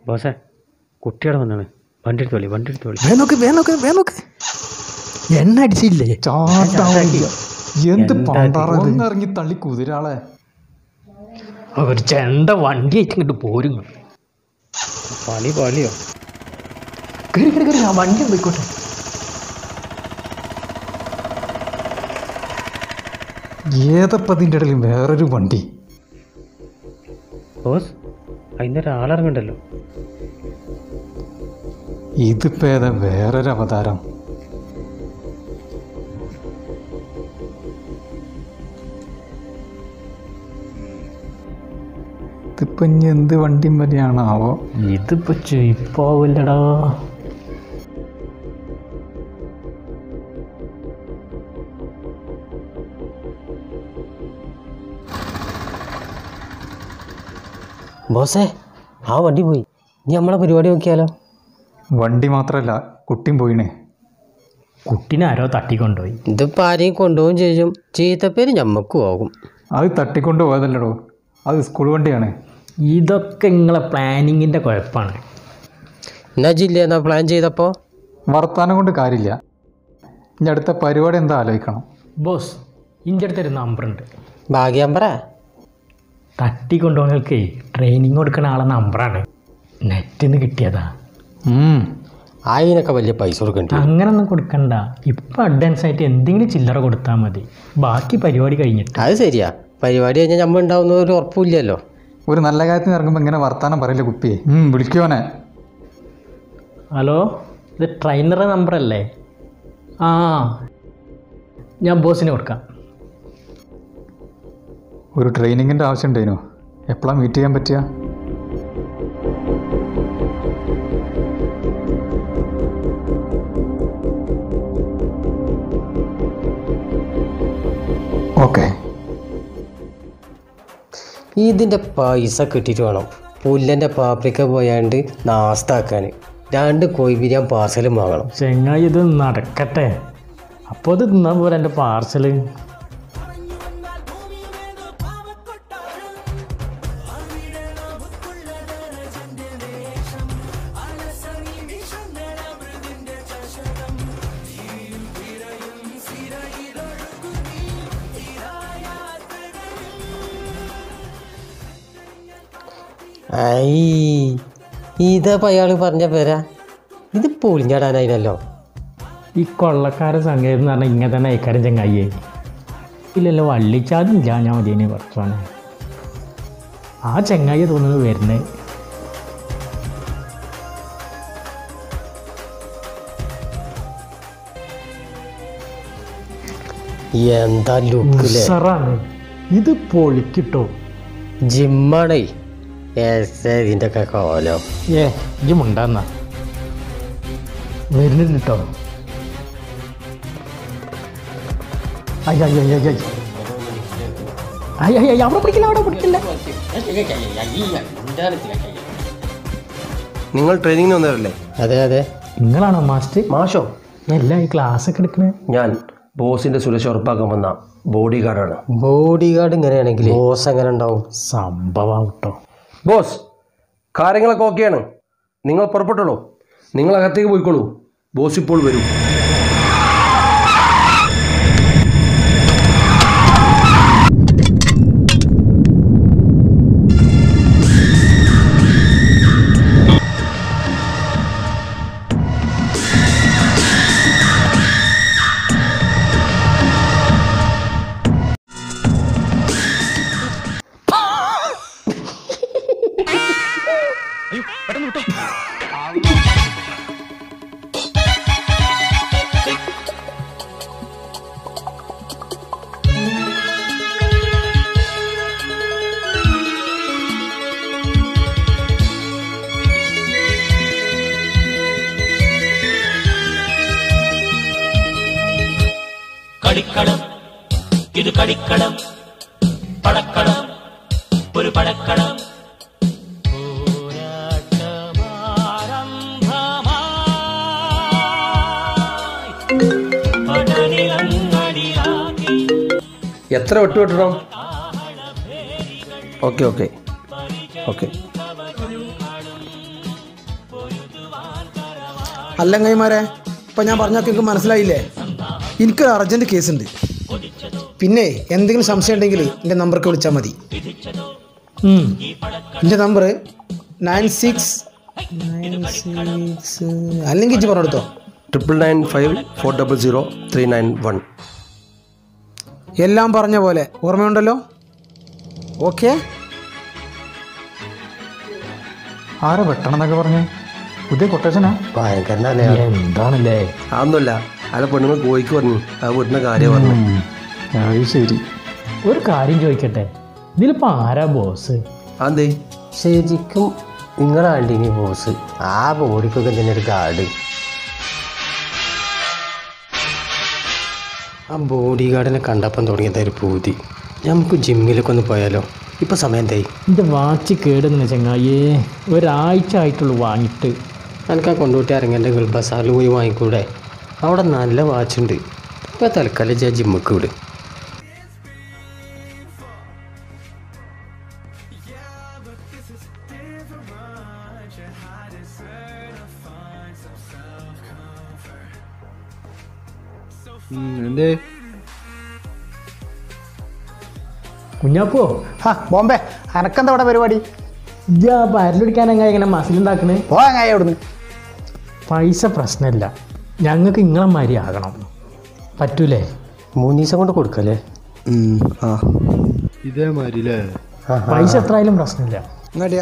ബോസേ കുട്ടിയുടെ വന്നാണ് വണ്ടി എടുത്തോളി വണ്ടി എടുത്തോളി വേ നോക്ക് വേ നോക്ക് വേ നോക്ക് എണ്ണ അടിച്ചില്ലേ ചാട്ടാവില്ല എന്ത് എന്താ പണ്ടാറ ഒന്നിറങ്ങി തള്ളി കുതിരാളെ ഒരു ചെണ്ട വണ്ടി ആയിട്ട് ഇങ്ങോട്ട് പോരും ഇങ്ങ്. പളി പളിയോ കേറി കേറി കേറി ആ വണ്ടി ഒന്ന് പോയിക്കോട്ടെ ഏതപ്പതിൻ്റെ ഇടയിൽ വേറൊരു വണ്ടി ബോസ് അതിൻ്റെ ഒരാളിറങ്ങണ്ടല്ലോ ഇതിപ്പോ ഏതാ വേറൊരു അവതാരം ഇതിപ്പോ ഇനി എന്ത് വണ്ടി വരെയാണാവോ ഇതിപ്പോ ചെയിപ്പാവില്ലടാ ബോസേ ആ വണ്ടി പോയി ഇനി നമ്മളെ പരിപാടി നോക്കിയാലോ വണ്ടി മാത്രല്ല കുട്ടിയും പോയിണേ കുട്ടീനെ ആരോ തട്ടിക്കൊണ്ടുപോയി ഇതിപ്പോൾ ആരെയും കൊണ്ടുപോകും ചെയ്യും ചീത്തപ്പേര് ഞമ്മക്കും ആകും അത് തട്ടിക്കൊണ്ട് പോയതല്ലടോ അത് സ്കൂൾ വണ്ടിയാണ് ഇതൊക്കെ നിങ്ങളെ പ്ലാനിങ്ങിന്റെ കുഴപ്പമാണ് എന്നാ ജില്ല എന്നാ പ്ലാൻ ചെയ്തപ്പോൾ വർത്താനം കൊണ്ട് കാര്യമില്ല ഇനി അടുത്ത പരിപാടി എന്താ ആലോചിക്കണം ബോസ് ഇൻ്റെ അടുത്തൊരു നമ്പറുണ്ട് ഭാഗ്യം പറ തട്ടിക്കൊണ്ടുപോകൾക്കേ ട്രെയിനിങ് കൊടുക്കുന്ന ആളെ നമ്പറാണ് നെറ്റിൽ നിന്ന് കിട്ടിയതാ ഉം. അതിനൊക്കെ വലിയ പൈസ കൊടുക്കണ്ടി വരും. അങ്ങനൊന്നും കൊടുക്കണ്ട ഇപ്പം അഡ്വാൻസ് ആയിട്ട് എന്തെങ്കിലും ചില്ലറ കൊടുത്താൽ മതി ബാക്കി പരിപാടി കഴിഞ്ഞിട്ട് അത് ശരിയാ പരിപാടി കഴിഞ്ഞാൽ നമ്മൾ ഉണ്ടാവുന്ന ഒരു ഉറപ്പില്ലല്ലോ ഒരു നല്ല കാര്യത്തിന് ഇറങ്ങുമ്പോൾ ഇങ്ങനെ വർത്താനം പറയില്ല കുപ്പിയെ ഉം, വിളിക്കുവനെ ഹലോ ഇത് ട്രെയിനറെ നമ്പറല്ലേ ആ ഞാൻ ബോസിന് കൊടുക്കാം ഒരു ട്രെയിനിങ്ങിൻ്റെ ആവശ്യം ഉണ്ടായിരുന്നു എപ്പോഴാണ് മീറ്റ് ചെയ്യാൻ പറ്റുക ഓക്കെ ഇതിൻ്റെ പൈസ കിട്ടിയിട്ട് വേണം പുല്ലൻ്റെ പാപ്രിക്ക പോയാണ്ട് നാസ്താക്കാൻ രണ്ട് കോഴി ബിരിയാണി പാർസലും വാങ്ങണം ചെങ്ങായി ഇത് നടക്കട്ടെ അപ്പോൾ ഇത് തിന്നാൻ പോലെ എൻ്റെ പാർസല് ഐ ഇതപ്പോൾ അയാൾ പറഞ്ഞ പേരാ ഇത് പൊളിഞ്ഞാടാനായിനല്ലോ ഈ കൊള്ളക്കാരൻ സംഗതി എന്ന് പറഞ്ഞാൽ ഇങ്ങനെ തന്നെ അയക്കാരൻ ചെങ്ങായിയേ ഇല്ലല്ലോ വള്ളിച്ചാതില്ല ഞാൻ മതിയെ കുറച്ചാണ് ആ ചെങ്ങായി തോന്നുന്നത് വരുന്നത് എന്താ ലുക്കില്ലേ ഉസറാണ് ഇത് പൊളിക്കിട്ടോ ജിമ്മാണേ ഏസേ ഇതിൻ്റെ ഒക്കെ കോലം ഏ ഇജ്ജ് മുണ്ടാന്നാ വരുന്നുണ്ട് കേട്ടോ അയ്യ അയ്യ അയ്യ അയ്യ അയ്യ അയ്യ അവിടെ പിടിക്കില്ല അവിടെ പിടിക്കില്ല നിങ്ങൾ ട്രെയിനിങ്ങിന് വന്നവരല്ലേ അതെ അതെ നിങ്ങളാണോ മാസ്റ്റർ മാഷോ എല്ലാം ഈ ക്ലാസ് ഒക്കെ എടുക്കണേ ഞാൻ ബോസിന്റെ സുരക്ഷ ഉറപ്പാക്കാൻ വന്ന ബോഡി ഗാർഡാണ് ബോഡി ഗാർഡ് ഇങ്ങനെയാണെങ്കിൽ ബോസ് എങ്ങനെ ഉണ്ടാവും സംഭവം കേട്ടോ ബോസ് കാര്യങ്ങളൊക്കെ ഓക്കെയാണ് നിങ്ങൾ പുറപ്പെട്ടോളൂ നിങ്ങൾ അകത്തേക്ക് പോയിക്കോളൂ ബോസ് ഇപ്പോൾ വരും കളിക്കളം ഇത് കളിക്കളം പടക്കളം ഒരു പടക്കളം എത്ര വെട്ട് വെട്ടണം ഓക്കെ ഓക്കെ ഓക്കെ അല്ലങ്ങൈമാരെ ഇപ്പം ഞാൻ പറഞ്ഞൊക്കെ നിങ്ങൾക്ക് മനസ്സിലായില്ലേ എനിക്കൊരു അർജൻറ്റ് കേസ് ഉണ്ട് പിന്നെ എന്തെങ്കിലും സംശയം ഉണ്ടെങ്കിൽ എൻ്റെ നമ്പർക്ക് വിളിച്ചാൽ മതി ഉം. എൻ്റെ number nine six nine six അല്ലെങ്കിൽ ഇജ്ജ് പറഞ്ഞെടുത്തോ triple nine five four double zero three nine one എല്ലാം പറഞ്ഞ പോലെ ഓർമ്മയുണ്ടല്ലോ ഓക്കെ ആരാ വെട്ടണം എന്നൊക്കെ പറഞ്ഞേ പുതിയ കൊട്ടേഷനാ ഭയങ്കരനല്ലേ എന്താണല്ലേ അതൊന്നുമല്ല അല്ല പെണ്ണുങ്ങൾ കോഴിക്ക് പറഞ്ഞു ആ വീട്ടിൻ്റെ കാര്യം പറഞ്ഞു അത് ശരി ഒരു കാര്യം ചോദിക്കട്ടെ ഇതിലിപ്പോൾ ആരാ ബോസ് അതെന്തേ ശരിക്കും നിങ്ങളാണ്ട് ഇനി ബോസ് ആ ബോഡിക്കൊക്കെ തന്നെ ഒരു ഗാർഡ് ആ ബോഡി ഗാർഡിനെ കണ്ടപ്പം തുടങ്ങിയത് ഒരു പൂതി നമുക്ക് ജിമ്മിലൊക്കെ ഒന്ന് പോയാലോ ഇപ്പൊ സമയം എന്തായി എൻ്റെ വാച്ച് കേടുന്ന ചങ്ങായേ ഒരാഴ്ച ആയിട്ടുള്ളൂ വാങ്ങിയിട്ട് എനിക്ക് ആ കൊണ്ടുപോയിട്ട് ഇറങ്ങേണ്ട ഗൾ ബസാറിൽ പോയി വാങ്ങിക്കൂടെ അവിടെ നല്ല വാച്ചുണ്ട് ഇപ്പം തൽക്കാലം ഞാൻ ജിമ്മക്ക് വിട് എന്തേ കുഞ്ഞാപ്പോ ആ ബോംബെ അനക്കെന്താ ഇവിടെ പരിപാടി ഇജ്ജ് ആ പരലൊടിക്കാൻ എങ്ങനെ ഇങ്ങനെ മസിലുണ്ടാക്കണേ പോകാങ്ങായ അവിടുന്ന് പൈസ പ്രശ്നമില്ല ഞങ്ങൾക്ക് ഇങ്ങളെ മാതിരി ആകണം പറ്റൂലേ മൂന്ന് ദിവസം കൊണ്ട് കൊടുക്കല്ലേ ആ ഇതേമാതിരില്ലേ പൈസ എത്രയായാലും പ്രശ്നമില്ല ഇങ്ങോട്ടിയാ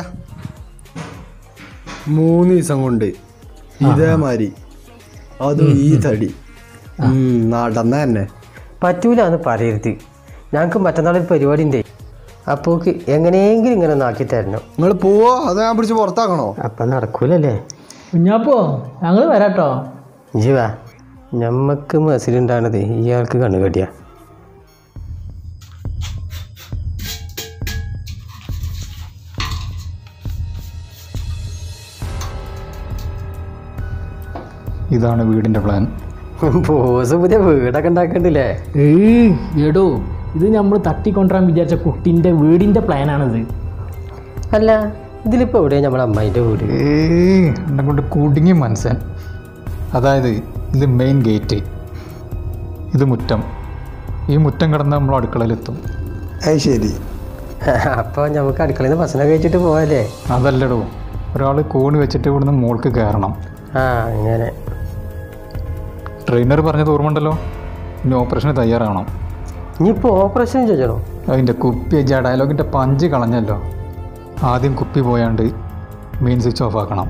മൂന്ന് ദിവസം കൊണ്ട് ഇതേമാതിരി അതും ഈ തടി ഉം, നടന്ന തന്നെ പറ്റൂല എന്ന് പറയരുത് ഞങ്ങൾക്ക് മറ്റന്നാളൊരു പരിപാടി ഉണ്ട് അപ്പോക്ക് എങ്ങനെയെങ്കിലും ഇങ്ങനെ ഒന്ന് ആക്കി തരണം നിങ്ങൾ പോവോ അത് ഞാൻ പിടിച്ച് പുറത്താക്കണോ അപ്പം നടക്കൂലല്ലേ കുഞ്ഞാപ്പോ ഞങ്ങൾ വരാട്ടോ ജീവ ഞമ്മക്ക് മസിലുണ്ടാണത് ഇയാൾക്ക് കണ്ണുകടിയാ ഇതാണ് വീടിൻ്റെ പ്ലാൻ ബോസ് പുതിയ വീടൊക്കെ ഉണ്ടാക്കണ്ടില്ലേ ഏയ് എടോ ഇത് നമ്മൾ തട്ടിക്കൊണ്ടുവരാൻ വിചാരിച്ച കുട്ടിൻ്റെ വീടിൻ്റെ പ്ലാനാണിത് അല്ല ഇതിലിപ്പോൾ എവിടെയാ നമ്മളെ അമ്മായിൻ്റെ വീട് ഏയ് എന്നെ കൊണ്ട് കുടുങ്ങി മനസ്സൻ അതായത് ഇത് മെയിൻ ഗേറ്റ് ഇത് മുറ്റം ഈ മുറ്റം കടന്ന് നമ്മൾ അടുക്കളയിലെത്തും അത് ശരി അപ്പോൾ നമുക്ക് അടുക്കളയിൽ നിന്ന് ഭക്ഷണം കഴിച്ചിട്ട് പോവാല്ലേ അതല്ലടോ ഒരാൾ കോണി വെച്ചിട്ട് ഇവിടുന്ന് മോൾക്ക് കയറണം ആ അങ്ങനെ ട്രെയിനർ പറഞ്ഞത് ഓർമ്മ ഇനി ഓപ്പറേഷന് തയ്യാറാവണം ഇനിയിപ്പോൾ ഓപ്പറേഷൻ ചെയ്യണോ അതിൻ്റെ കുപ്പി ആ ഡയലോഗിൻ്റെ പഞ്ച് കളഞ്ഞല്ലോ ആദ്യം കുപ്പി പോയാണ്ട് മെയിൻ സ്വിച്ച് ഓഫ് ആക്കണം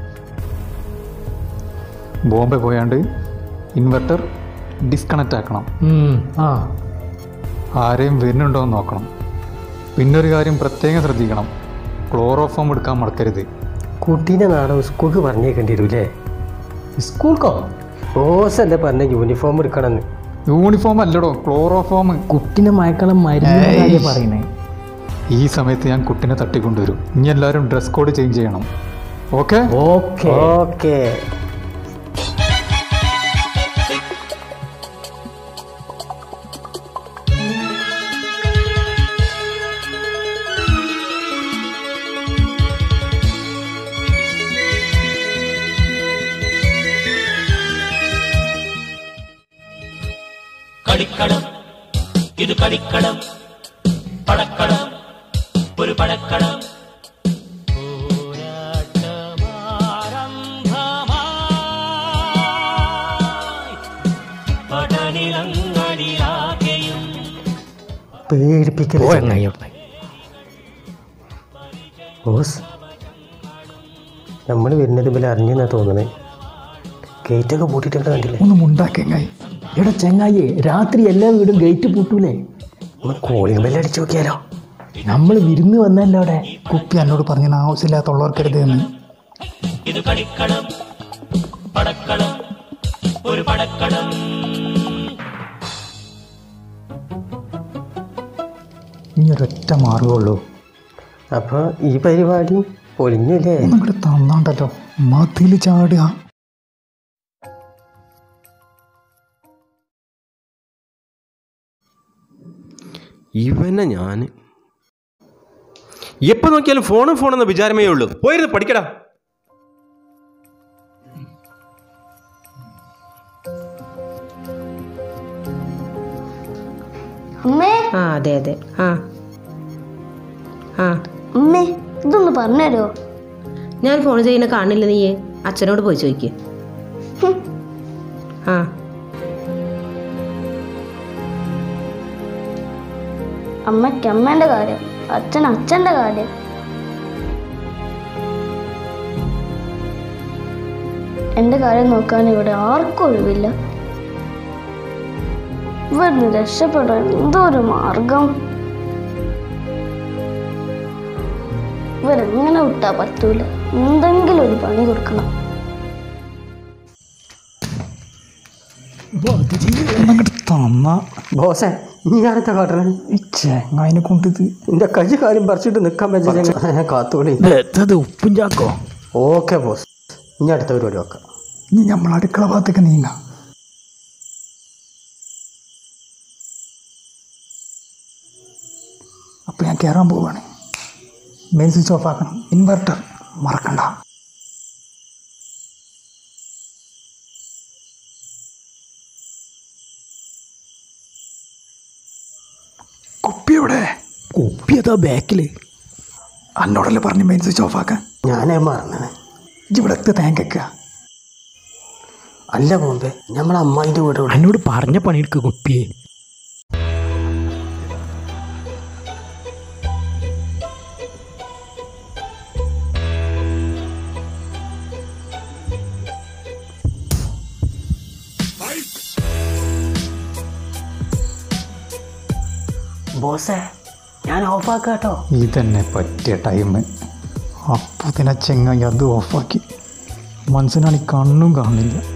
ബോംബെ പോയാണ്ട് ഇൻവെർട്ടർ ഡിസ്കണക്റ്റ് ആക്കണം ഉം, ആ ആരെയും വരുന്നുണ്ടോ എന്ന് നോക്കണം പിന്നെ ഒരു കാര്യം പ്രത്യേകം ശ്രദ്ധിക്കണം ക്ലോറോഫോം എടുക്കാൻ മറക്കരുത് കുട്ടീനെ നാളെ സ്കൂൾക്ക് പറഞ്ഞേക്കേണ്ടി വരൂലേ സ്കൂൾക്കോ ബോസ് അല്ലേ പറഞ്ഞ യൂണിഫോം എടുക്കണമെന്ന് യൂണിഫോം അല്ലടോ ക്ലോറോഫോം കുട്ടിനെ മയക്കളം മരുന്ന് കാര്യം പറയണേ ഈ സമയത്ത് ഞാൻ കുട്ടിനെ തട്ടിക്കൊണ്ടുവരും ഇനി എല്ലാവരും ഡ്രസ് കോഡ് ചേഞ്ച് ചെയ്യണം ഓക്കെ ഓക്കെ ഓക്കേ കളിക്കളം ഇത് കളിക്കളം പടക്കളം ഒരു പടക്കളം പോരാട്ടമാരംഭമായി. പടനിലങ്ങളിലാകെയും പേടിപ്പിക്കൽ ബോസ് നമ്മൾ വരുന്നത് പോലെ അറിഞ്ഞെന്നാ തോന്നണേ ഗേറ്റൊക്കെ പൂട്ടിയിട്ടുണ്ട് കണ്ടില്ലേ ഒന്ന് മുണ്ടാക്കെങ്ങായി എടാ ചെങ്ങായി രാത്രി എല്ലാ വീടും ഗേറ്റ് പൂട്ടൂലേ ഒന്ന് കോളിംഗ് ബെല്ല് അടിച്ചു നോക്കിയാലോ നമ്മൾ വിരുന്ന് വന്നല്ലോ അവിടെ കുപ്പി എന്നോട് പറഞ്ഞ ആവശ്യമില്ലാത്തുള്ളവർക്കരുത് എന്ന് ഇത് കളിക്കളം പടക്കളം ഒരു പടക്കളം ഇനി ഒരൊറ്റ മാർഗമുള്ളൂ അപ്പോൾ ഈ പരിപാടി പൊളിഞ്ഞല്ലേ ഒന്നും തന്നാണ്ടല്ലോ മതിൽ ചാടുക ഇവനെ ഞാൻ എപ്പോൾ നോക്കിയാലും ഫോണും ഫോണെന്ന വിചാരമേ ഉള്ളൂ പോയിരുന്നു പഠിക്കടാ അമ്മേ ആ അതെ അതെ ആ ആ അമ്മേ ഇതൊന്ന് പറഞ്ഞുതരുമോ ഞാൻ ഫോൺ ചെയ്യുന്ന കാണില്ല നീ അച്ഛനോട് പോയി ചോദിക്ക് ആ അമ്മയ്ക്ക് അമ്മേന്റെ കാര്യം അച്ഛൻ അച്ഛന്റെ കാര്യം എന്റെ കാര്യം നോക്കാൻ ഇവിടെ ആർക്കും ഒഴിവില്ല ഇവിടുന്ന് രക്ഷപ്പെടാൻ എന്തോ ഒരു മാർഗം ഇവരെങ്ങനെ വിട്ടാ പറ്റൂല എന്തെങ്കിലും ഒരു പണി കൊടുക്കണം തന്ന ബോസേ നീ ആരത്തെ കാട്ടണേ ഈ ചെങ്ങായിനെ കൊണ്ട് ഇത് നിന്റെ കൈ കാര്യം പറിച്ചിട്ട് നിൽക്കാൻ പറ്റില്ല കാത്തോളി അത് ഉപ്പും ചാക്കോ ഓക്കെ ബോസ് ഇനി അടുത്ത പരിപാടി വെക്കാം ഇനി നമ്മൾ അടുക്കള ഭാഗത്തേക്ക് നീങ്ങാം അപ്പോൾ ഞാൻ കയറാൻ പോവുകയാണ് മെയിൻ സ്വിച്ച് ഓഫ് ആക്കണം ഇൻവെർട്ടർ മറക്കണ്ട കുപ്പി എവിടെ കുപ്പി അതാ ബാക്കില് അന്നോടല്ലേ പറഞ്ഞു മെയിൻ സ്വിച്ച് ഓഫ് ആക്കാൻ ഞാനേ മറന്നേ ഇവിടെ എത്തി തേങ്ങ അല്ല ബോംബെ നമ്മളെ അമ്മായിൻ്റെ വീട് എവിടെ? എന്നോട് പറഞ്ഞ പണിയെടുക്ക് കുപ്പിയെ ബോസേ ഞാൻ ഓഫാക്കാം കേട്ടോ ഇതന്നെ പറ്റിയ ടൈം അപ്പോൾ തന്നെ ചെങ്ങായി അത് ഓഫാക്കി മനസ്സിനാണ് കണ്ണും കാണുന്നില്ല